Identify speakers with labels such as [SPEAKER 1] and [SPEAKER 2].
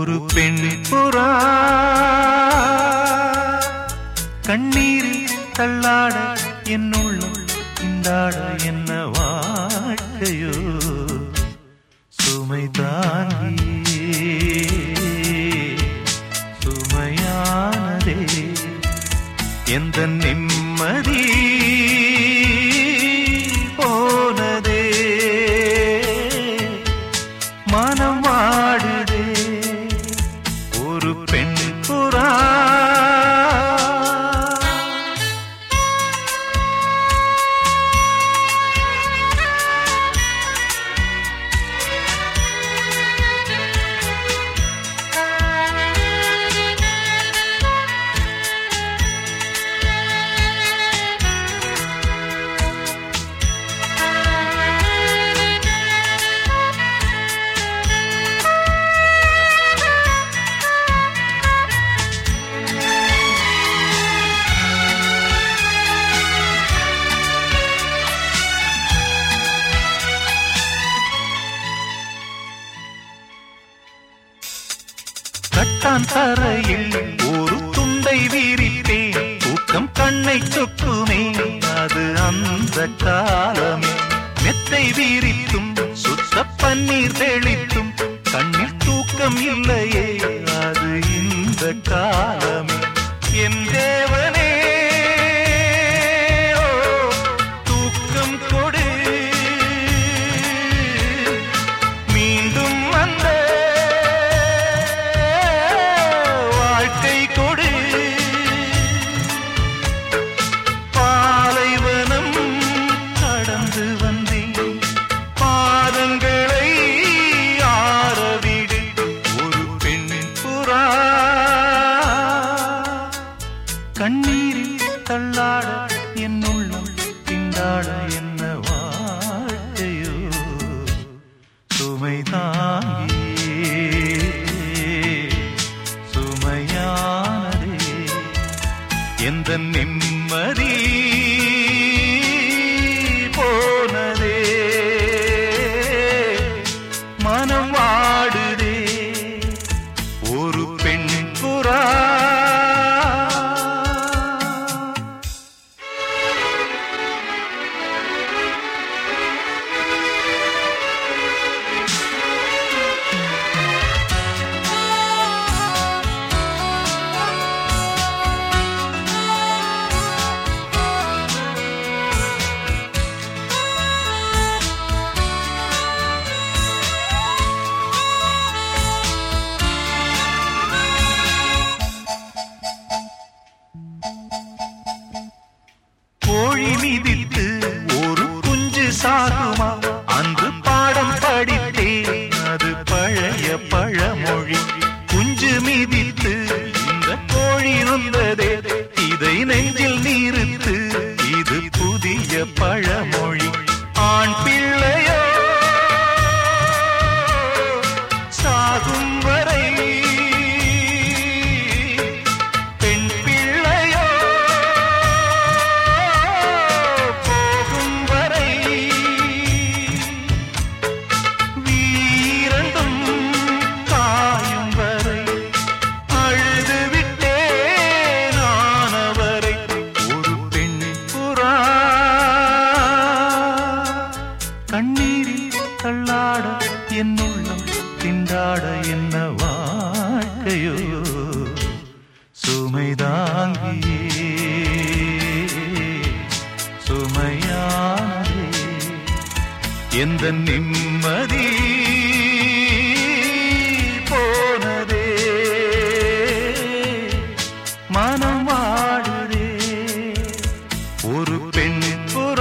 [SPEAKER 1] ஒரு பெண் புறா கண்ணீரில் தள்ளாட என்னுள்ளம் இந்தாட என்ன வாழ்க்கையோ சுமை தாங்கியே சுமையானதே எந்த நிம்மதி போனதே மனம் வாடுதே ஒரு பெண் புறா கட்டான் தரையில் ஒரு துண்டை வீரிப்பேன் தூக்கம் கண்ணை சொக்குமே அது அந்த காலமே மெத்தை வீரித்தும் சுத்த பன்னீர் தெளித்தும் கண்ணில் தூக்கம் இல்லையே அது இந்த காலமே என் தேவனே ஓ, தூக்கம் கொடு மீண்டும் வந்த வாழ்க்கை கொடு பாலைவனம் கடந்து வந்தேன் பாதங்களை ஆரவிடு ஒரு பெண் புறா கண்ணீரில் தள்ளாட என் உள்ளம் திண்டாட என்ன வாழ்க்கையோ சுமை தாங்கியே சுமையானதே எந்த நிம்மதி போனதே மனம் வாடுதே ஒரு பெண் புறா கோழி மிதித்து ஒரு குஞ்சு சாகுமா அன்று பாடம் படித்தேன் அது பழைய பழமொழி குஞ்சு மிதித்து இந்த கோழி வந்ததே இதை நெஞ்சில் நீருத்து இது புதிய பழமொழி ஆண் பிள்ளையோ சாகும் வரை பெண் பிள்ளையோ போகும் வரை வீரண்டும் காயும் வரை அழுது விட்டே நானவரை ஒரு பெண் புறா கண்ணீரில் தள்ளாட என் உள்ளம் திண்டாட என்ன வாழ்க்கையோ சுமை தாங்கியே சுமையானே எந்த நிம்மதி போனதே மனம் வாடுதே ஒரு பெண் புறா